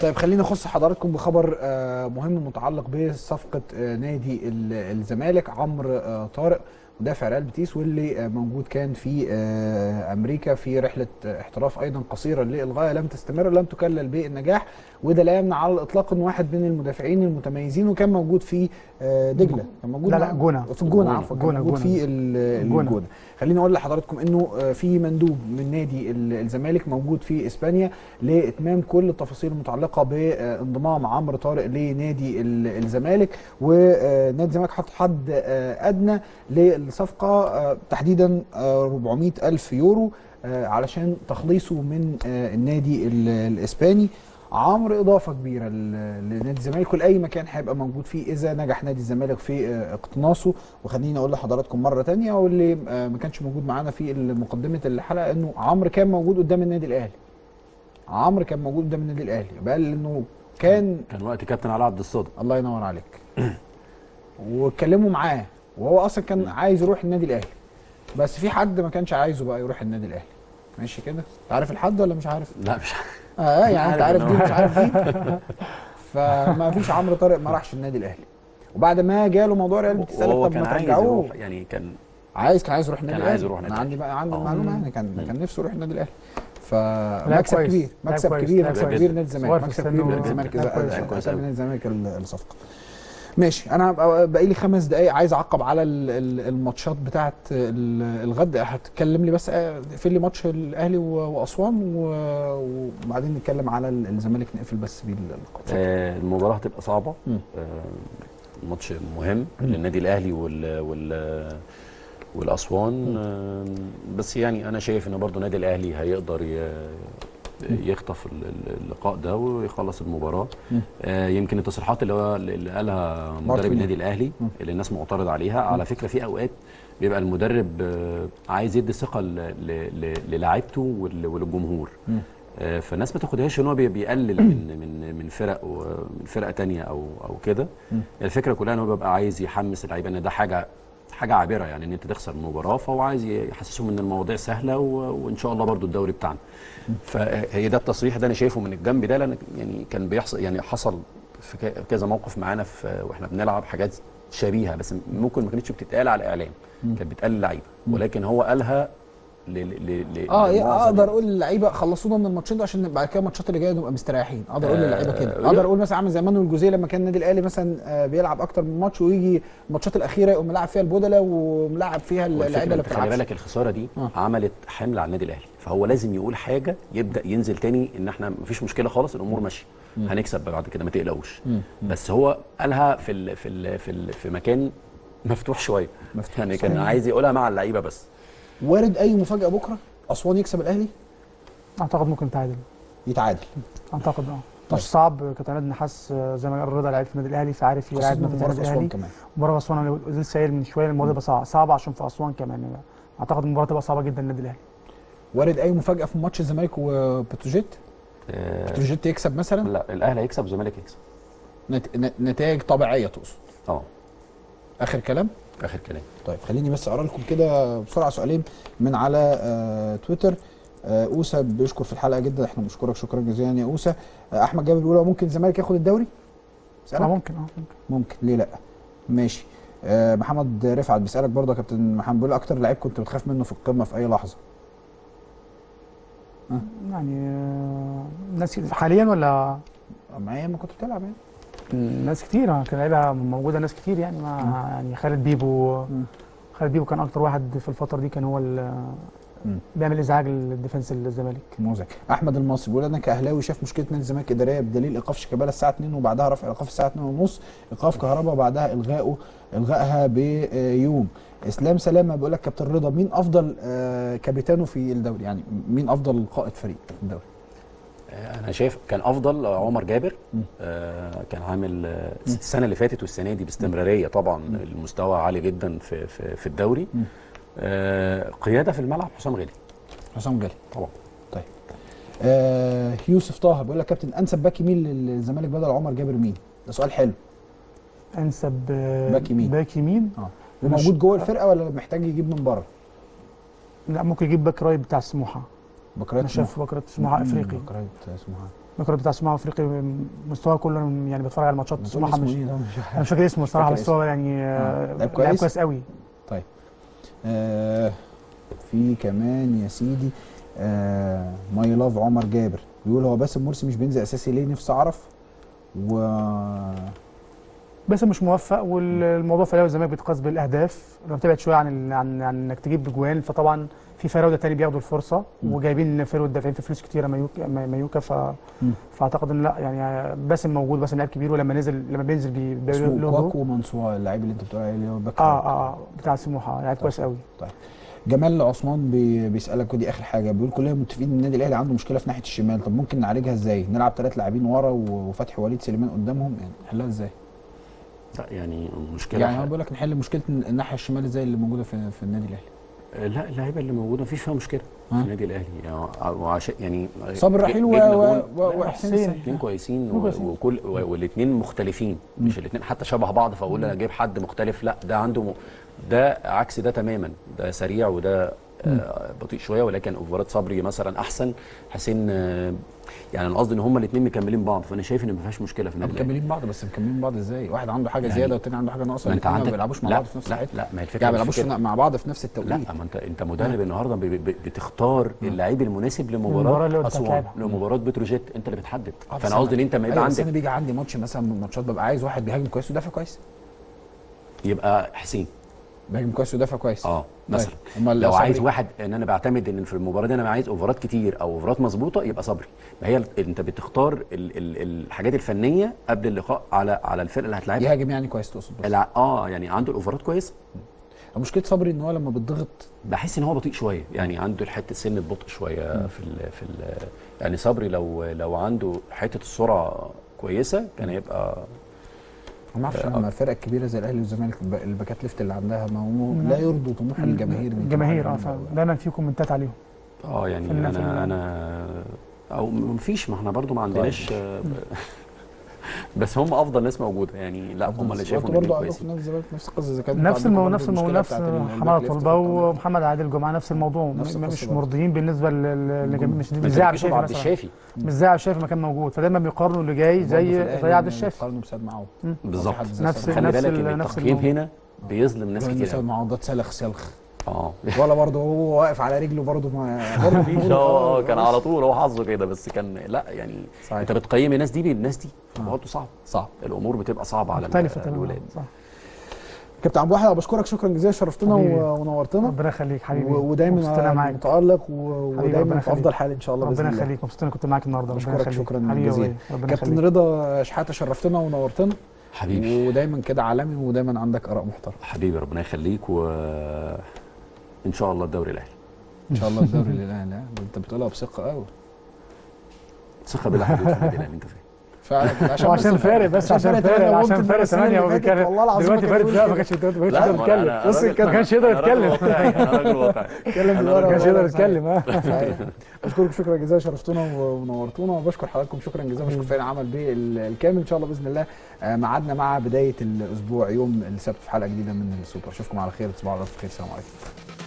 طيب خلينا نخص حضراتكم بخبر آه، مهم متعلق بصفقه آه، نادي ال- الزمالك عمرو آه، طارق مدافع ريال بيتيس واللي آه، موجود كان في آه، امريكا في رحله آه، احتراف ايضا قصيره للغايه لم تستمر لم تكلل بالنجاح وده لا يمنع على الاطلاق ان واحد من المدافعين المتميزين وكان موجود في آه، دجله كان موجود لا، لا، مع- جونة. في الجونه جونة. عفوا كان جونة، موجود جونة. في ال- جونة. الجونه خليني اقول لحضراتكم انه آه، في مندوب من نادي ال- الزمالك موجود في اسبانيا لاتمام كل التفاصيل المتعلقه بانضمام عمرو طارق لنادي ال- الزمالك ونادي الزمالك حط حد آه، ادنى للصفقه آه، تحديدا آه، 400 الف يورو آه، علشان تخليصه من آه، النادي ال- الاسباني عمرو اضافه كبيره ل- لنادي الزمالك ولاي مكان هيبقى موجود فيه اذا نجح نادي الزمالك في آه، اقتناصه وخليني اقول لحضراتكم مره تانية واللي آه، ما كانش موجود معانا في مقدمه الحلقه انه عمرو كان موجود قدام النادي الاهلي عمرو كان موجود قدام النادي الاهلي بقى انه كان كان وقت كابتن علي عبد الصادق الله ينور عليك واتكلموا معاه وهو اصلا كان عايز يروح النادي الاهلي بس في حد ما كانش عايزه بقى يروح النادي الاهلي ماشي كده انت عارف الحد ولا مش عارف لا مش عارف. اه يعني انت عارف عارف إن دي هو- مش عارف دي فما فيش عمرو طارق ما راحش النادي الاهلي وبعد ما جاله موضوع ريال بيتيس قال لك وهو طب كان ما عايز ترجعوه يروح يعني كان عايز كان عايز يروح النادي كان الاهلي عايز يروح انا النادي عندي بقى عندي آه. المعلومه يعني كان مم. كان نفسه يروح النادي الاهلي لاعب فمكسب كويس. كبير لاعب مكسب كويس. كبير لاعب مكسب كويس. كبير لنادي الزمالك صغير في مكسب السن كبير و- لنادي الزمالك لاعب اذا كويس. اذا كويس أتم أوي. نادي الزمالك ال- الصفقه ماشي انا هبقى بقى لي خمس دقائق عايز اعقب على ال- ال- الماتشات بتاعه ال- الغد هتكلم لي بس في لي ماتش الاهلي و- واسوان و- وبعدين نتكلم على ال- الزمالك نقفل بس بيه اللقاء آه المباراه هتبقى صعبه مم. آه ماتش مهم للنادي الاهلي وال وال والاسوان آه بس يعني انا شايف ان برضو النادي الاهلي هيقدر ي- يخطف ال- ال- اللقاء ده ويخلص المباراه مم. آه يمكن التصريحات اللي هو اللي قالها مارتن مدرب النادي الاهلي مم. اللي الناس معترض عليها على فكره في اوقات بيبقى المدرب آه، عايز يدي ثقه ل- ل- ل- للاعيبته وال- وللجمهور مم. آه، فالناس ما تاخدهاش ان هو بي- بيقلل من من من فرق ومن فرقه تانية او او كده مم. الفكره كلها ان هو بيبقى عايز يحمس اللعيبه ان ده حاجه حاجه عابره يعني ان انت تخسر المباراه فهو عايز يحسسهم ان المواضيع سهله و- وان شاء الله برضو الدوري بتاعنا فهي ده التصريح ده انا شايفه من الجنب ده لان يعني كان بيحصل يعني حصل في ك- كذا موقف معانا في واحنا بنلعب حاجات شبيهه بس ممكن ما كانتش بتتقال على اعلام كانت بتتقال للعيبه ولكن هو قالها ل ل ل اه إيه، لمعظم اقدر اقول للعيبه خلصونا من الماتشين دول عشان بعد كده الماتشات اللي جايه نبقى مستريحين اقدر اقول آه، للعيبه كده لا. اقدر اقول مثلا عامل زي مانويل جوزيه لما كان النادي الاهلي مثلا آه، بيلعب اكتر من ماتش ويجي الماتشات الاخيره يقوم ملاعب فيها البدله وملاعب فيها والفكرة اللعيبه اللي انت خلي بتلعب بالك الخساره دي آه. عملت حمل على النادي الاهلي فهو لازم يقول حاجه يبدا ينزل تاني ان احنا مفيش مشكله خالص الامور ماشيه هنكسب بعد كده ما تقلقوش مم. بس هو قالها في ال في ال في, ال في مكان مفتوح شويه مفتوح. يعني كان صحيح. عايز يقولها مع اللعيبه بس وارد اي مفاجاه بكره اسوان يكسب الاهلي اعتقد ممكن تعادل يتعادل اعتقد اه طيب. ماتش صعب كابتن عماد نحاس آه، زي ما قال رضا لعيب في النادي الاهلي فعارف خاصه يلعب إنه نادي مباراه في اسوان الاهلي كمان مباراه اسوان انا لسه قايل من شويه الموضوع ده صعب صعب عشان في اسوان كمان يعني اعتقد المباراه تبقى صعبه جدا للنادي الاهلي وارد اي مفاجاه في ماتش الزمالك وبتروجيت آه بتروجيت يكسب مثلا لا الاهلي هيكسب والزمالك يكسب نت... ن- نتائج طبيعيه تقصد اه اخر كلام اخر كلام طيب خليني بس اقرا لكم كده بسرعه سؤالين من على آه تويتر آه اوسا بيشكر في الحلقه جدا احنا بنشكرك شكرا جزيلا يا اوسا آه احمد جابر بيقول هو ممكن الزمالك ياخد الدوري؟ اه اسالك ممكن اه ممكن ممكن ليه لا ماشي آه محمد رفعت بيسالك برضه يا كابتن محمد بيقول اكتر لعيب كنت بتخاف منه في القمه في اي لحظه يعني آه، ناس حاليا ولا معايا ما كنت بتلعب يعني ناس كتير آه، كان لعيبه موجوده ناس كتير يعني ما يعني خالد بيبو مم. خالد بيبو كان اكتر واحد في الفتره دي كان هو ال- مم. بيعمل ازعاج للديفنس الزمالك موزك احمد المصري بيقول انا كاهلاوي شايف مشكله نادي الزمالك اداريه بدليل ايقاف شيكابالا الساعه 2 وبعدها رفع ايقاف الساعه 2 ونص ايقاف كهرباء وبعدها الغائه الغائها بيوم اسلام سلامه بيقول لك كابتن رضا مين افضل آه، كابيتانو في الدوري يعني مين افضل قائد فريق في الدوري آه، انا شايف كان افضل عمر جابر مم. آه كان عامل آه، السنه اللي فاتت والسنه دي باستمراريه طبعا المستوى عالي جدا في في, في الدوري مم. آه قياده في الملعب حسام غالي حسام جالي طبعا طيب آه يوسف طه بيقول لك كابتن انسب باك يمين للزمالك بدل عمر جابر مين ده سؤال حلو انسب آه، باك يمين. باك يمين اه وموجود جوه الفرقه ولا محتاج يجيب من بره لا ممكن يجيب باك رايت بتاع سموحه بكرات انا شايف باك رايت سموحه افريقي بكرات سموحه المقرر بتاع سموحه افريقي مستواه كله يعني بتفرج على ماتشات سموحه مش اسمه إيه ده؟ انا مش فاكر اسمه الصراحه فاكر بس هو يعني آه، لعيب كويس؟ لعيب كويس قوي آه في كمان يا سيدي آه ماي لاف عمر جابر بيقول هو باسم مرسي مش بينزل اساسي ليه نفسي اعرف و بس مش موفق والموضوع في الاهلي والزمالك بيتقاس بالاهداف لو بتبعد شويه عن ال- عن عن انك تجيب اجوان فطبعا في فراوده تاني بياخدوا الفرصه مم. وجايبين فراوده دافعين في فلوس كتيره مايوكا مايوكا ف مم. فاعتقد ان لا يعني باسم موجود باسم لاعب كبير ولما نزل لما بينزل بي بي- اسمه له دور. كواكو منصور اللعيب اللي انت بتقول عليه اللي هو باك اه اه اه بتاع سموحه لعيب كويس قوي جمال عثمان بي بيسالك ودي اخر حاجه بيقول كلنا متفقين ان النادي الاهلي عنده مشكله في ناحيه الشمال طب ممكن نعالجها ازاي نلعب ثلاث لاعبين ورا و- وفتحي وليد سليمان قدامهم يعني نحلها ازاي لا يعني مشكله يعني انا بقول لك نحل مشكله الناحيه الشمال ازاي اللي موجوده في, في النادي الاهلي لا اللعيبه اللي موجوده مفيش فيها مشكله في ها؟ النادي الاهلي يعني وعشان يعني صبري رحيل و- جبنا و- جون. و- لا، وحسين حسين. السيد. الاثنين كويسين اتنين و- كويسين. وكل والاثنين مختلفين مش الاثنين حتى شبه بعض فاقول انا جايب حد مختلف لا ده عنده م... ده عكس ده تماما ده سريع وده آه، بطيء شويه ولكن اوفرات صبري مثلا احسن حسين آه، يعني انا قصدي ان هما الاثنين مكملين بعض فانا شايف ان ما فيهاش مشكله في النادي الأهلي. مكملين بعض بس مكملين بعض ازاي واحد عنده حاجه يعني- زياده والتاني عنده حاجه ناقصه ما انت الاثنين ما عندك بيلعبوش مع لا بعض في نفس لا الحته لا ما هي الفكره يعني ما مش بيلعبوش في كده. مع بعض في نفس التوقيت لا ما انت انت مدرب النهارده ب- ب- بتختار اللعيب المناسب المباراة لمباراه اللي قدامك اسوان لعبها. لمباراه بتروجيت انت اللي بتحدد آه، بس فانا أنا- قصدي ان انت ما يبقى أيوة بس عندك انا بيجي عندي ماتش مثلا من الماتشات ببقى عايز واحد بيهاجم كويس ودافع كويس يبقى حسين بيهاجم كويس ودافع كويس اه مثلا امال لو صبري؟ عايز واحد ان انا بعتمد ان في المباراه دي انا عايز اوفرات كتير او اوفرات مظبوطه يبقى صبري ما هي ال- انت بتختار ال ال الحاجات الفنيه قبل اللقاء على على الفرقه اللي هتلعبها يهاجم يعني كويس تقصد بس الع- اه يعني عنده الاوفرات كويس مشكله صبري ان هو لما بيتضغط بحس ان هو بطيء شويه يعني عنده حته سن بطء شويه في ال في ال يعني صبري لو لو عنده حته السرعه كويسه كان هيبقى ما اعرفش لما الفرق الكبيره زي الاهلي والزمالك الب- الباكات ليفت اللي عندها ما هو لا يرضوا طموح الجماهير دي. الجماهير اه فعلا دايما في كومنتات عليهم اه يعني في ال- في ال- انا انا او مفيش ما احنا برضو ما عندناش آه، بس هم افضل ناس موجوده يعني لا هم اللي شايفهم برضه إنهم عندكم في كويسين نادي الزمالك نفس القصه اذا كان نفس المو... نفس المو... نفس حماده حماده طلبه ومحمد عادل جمعه نفس الموضوع نفس م- القصة مش برضه. مرضيين بالنسبه لل لل- مش ما مش زي عبد تركزوا الشافي عبد مثلا الشافي مش زي عبد الشافي مكان موجود فدايما بيقارنوا اللي جاي زي زي عبد الشافي قارنوا بساد معاهم مم. بالظبط حد زي نفس- سيد خلي نفس بالك ال- ان نفس التقييم الموضوع. هنا بيظلم ناس معاهم. كتير سيد قوي. معاهم ده سلخ سلخ اه ولا برضه هو واقف على رجله برضه ما برضه مفيش بيقول اه كان على طول هو حظه كده بس كان لا يعني صحيح. انت بتقيم الناس دي بالناس دي آه. برضه صعب صعب الامور بتبقى صعبه على مختلفه ال- تماما الولاد صح كابتن عبد الواحد أنا بشكرك شكرا جزيلا شرفتنا حبيبي. و- ونورتنا ربنا يخليك حبيبي و- مبسوط إن أنا ودايما معاك متالق و- حبيبي، ودايما ربنا في افضل يخليك. حال ان شاء الله باذن ربنا الله يخليك مبسوط إن أنا كنت معاك النهارده ربنا بشكرك يخليك شكرا حبيبي يا جزيلا وائل، ربنا كابتن يخليك رضا شحاته شرفتنا ونورتنا حبيبي ودايما كده عالمي ودايما عندك اراء محترمه حبيبي ربنا يخليك و ان شاء الله الدوري الاهلي ان شاء الله الدوري لله لا انت بتقولها بثقه قوي ثقه بلا حدود في النادي الاهلي انت فاهم فعلا وعشان بس- فارق بس عشان تمانية فارق ممكن عشان فارق السنة اللي 8 هو فاتت بيتكلم والله العظيم دلوقتي ما فارق كانوش لا كده. ما كانش ما كانش لا، يقدر ما يتكلم أنا- بص أنا ما كانش يقدر أنا راجل يتكلم واقعي، انا راجل واقعي اتكلم أنا بالورقة ما كانش والقلم. يقدر يتكلم ها صحيح. بشكرك شكرا جزيلا شرفتونا ونورتونا وبشكر حضراتكم شكرا جزيلا بشكر فريق العمل بالكامل ان شاء الله باذن الله آه، ميعادنا مع بدايه الاسبوع يوم السبت في حلقه جديده من السوبر اشوفكم على خير تصبحوا على الف خير السلام عليكم